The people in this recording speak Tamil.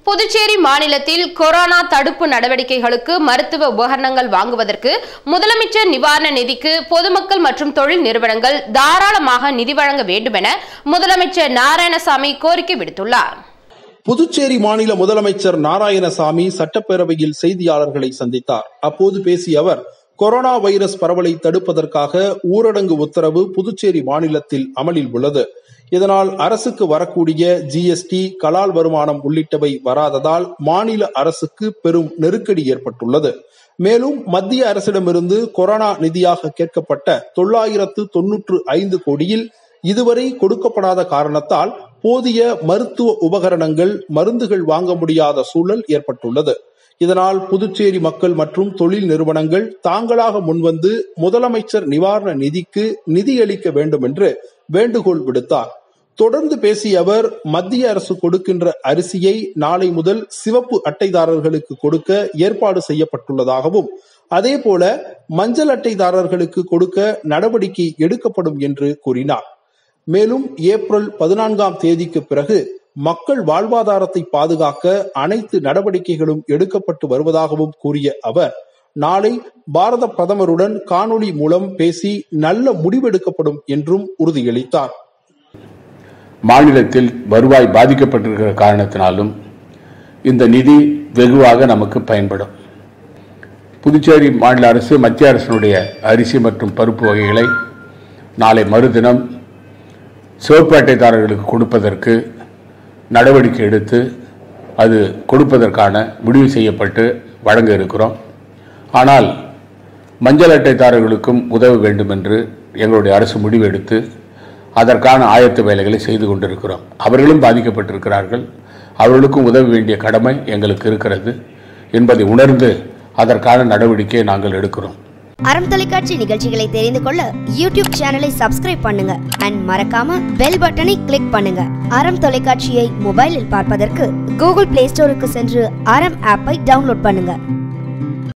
புதுச்சேரி மாநிலத்தில் கொரோனா தடுப்பு நடவடிக்கைகளுக்கு மருத்துவ உபகரணங்கள் வாங்குவதற்கு முதலமைச்சர் நிவாரண நிதிக்கு பொதுமக்கள் மற்றும் தொழில் நிறுவனங்கள் தாராளமாக நிதி வழங்க வேண்டும் என முதலமைச்சர் நாராயணசாமி கோரிக்கை விடுத்துள்ளார் புதுச்சேரி மாநில முதலமைச்சர் நாராயணசாமி சட்டப்பேரவையில் செய்தியாளர்களை சந்தித்தார் அப்போது பேசிய அவர் கொரோனா வைரஸ் பரவலை தடுப்பதற்காக ஊரடங்கு உத்தரவு புதுச்சேரி மாநிலத்தில் அமலில் உள்ளது இதனால் அரசுக்கு வரக்கூடிய ஜிஎஸ்டி கலால் வருமானம் உள்ளிட்டவை வராததால் மாநில அரசுக்கு பெரும் நெருக்கடி ஏற்பட்டுள்ளது மேலும் மத்திய அரசிடமிருந்து கொரோனா நிதியாக கேட்கப்பட்ட தொள்ளாயிரத்து தொன்னூற்று ஐந்து கோடியில் இதுவரை கொடுக்கப்படாத காரணத்தால் போதிய மருத்துவ உபகரணங்கள் மருந்துகள் வாங்க முடியாத சூழல் ஏற்பட்டுள்ளது இதனால் புதுச்சேரி மக்கள் மற்றும் தொழில் நிறுவனங்கள் தாங்களாக முன்வந்து முதலமைச்சர் நிவாரண நிதிக்கு நிதியளிக்க வேண்டும் என்று வேண்டுகோள் விடுத்தார் தொடர்ந்து பேசிய அவர் மத்திய அரசு கொடுக்கின்ற அரிசியை நாளை முதல் சிவப்பு அட்டைதாரர்களுக்கு கொடுக்க ஏற்பாடு செய்யப்பட்டுள்ளதாகவும் அதேபோல மஞ்சள் அட்டைதாரர்களுக்கு கொடுக்க நடவடிக்கை எடுக்கப்படும் என்று கூறினார் மேலும் ஏப்ரல் பதினான்காம் தேதிக்கு பிறகு மக்கள் வாழ்வாதாரத்தை பாதுகாக்க அனைத்து நடவடிக்கைகளும் எடுக்கப்பட்டு வருவதாகவும் கூறிய அவர் நாளை பாரத பிரதமருடன் காணொளி மூலம் பேசி நல்ல முடிவெடுக்கப்படும் என்றும் உறுதியளித்தார் மாநிலத்தில் வருவாய் பாதிக்கப்பட்டிருக்கிற காரணத்தினாலும் இந்த நிதி வெகுவாக நமக்கு பயன்படும் புதுச்சேரி மாநில அரசு மத்திய அரசினுடைய அரிசி மற்றும் பருப்பு வகைகளை நாளை மறுதினம் சிவப்பு அட்டைதாரர்களுக்கு கொடுப்பதற்கு நடவடிக்கை எடுத்து அது கொடுப்பதற்கான முடிவு செய்யப்பட்டு வழங்க இருக்கிறோம் ஆனால் மஞ்சள் அட்டைதாரர்களுக்கும் உதவ வேண்டும் என்று எங்களுடைய அரசு முடிவு எடுத்து அதற்கான ஆயத்த வேலைகளை செய்து கொண்டிருக்கிறோம் அவர்களும் பாதிக்கப்பட்டிருக்கிறார்கள் அவர்களுக்கும் உதவ வேண்டிய கடமை எங்களுக்கு இருக்கிறது என்பதை உணர்ந்து அதற்கான நடவடிக்கையை நாங்கள் எடுக்கிறோம் அறம் தொலைக்காட்சி நிகழ்ச்சிகளை தெரிந்து கொள்ள யூடியூப் சேனலை சப்ஸ்கிரைப் பண்ணுங்க அண்ட் மறக்காம பெல் பட்டனை கிளிக் பண்ணுங்க அறம் தொலைக்காட்சியை மொபைலில் பார்ப்பதற்கு கூகுள் பிளே ஸ்டோருக்கு சென்று அறம் ஆப்பை டவுன்லோட் பண்ணுங்க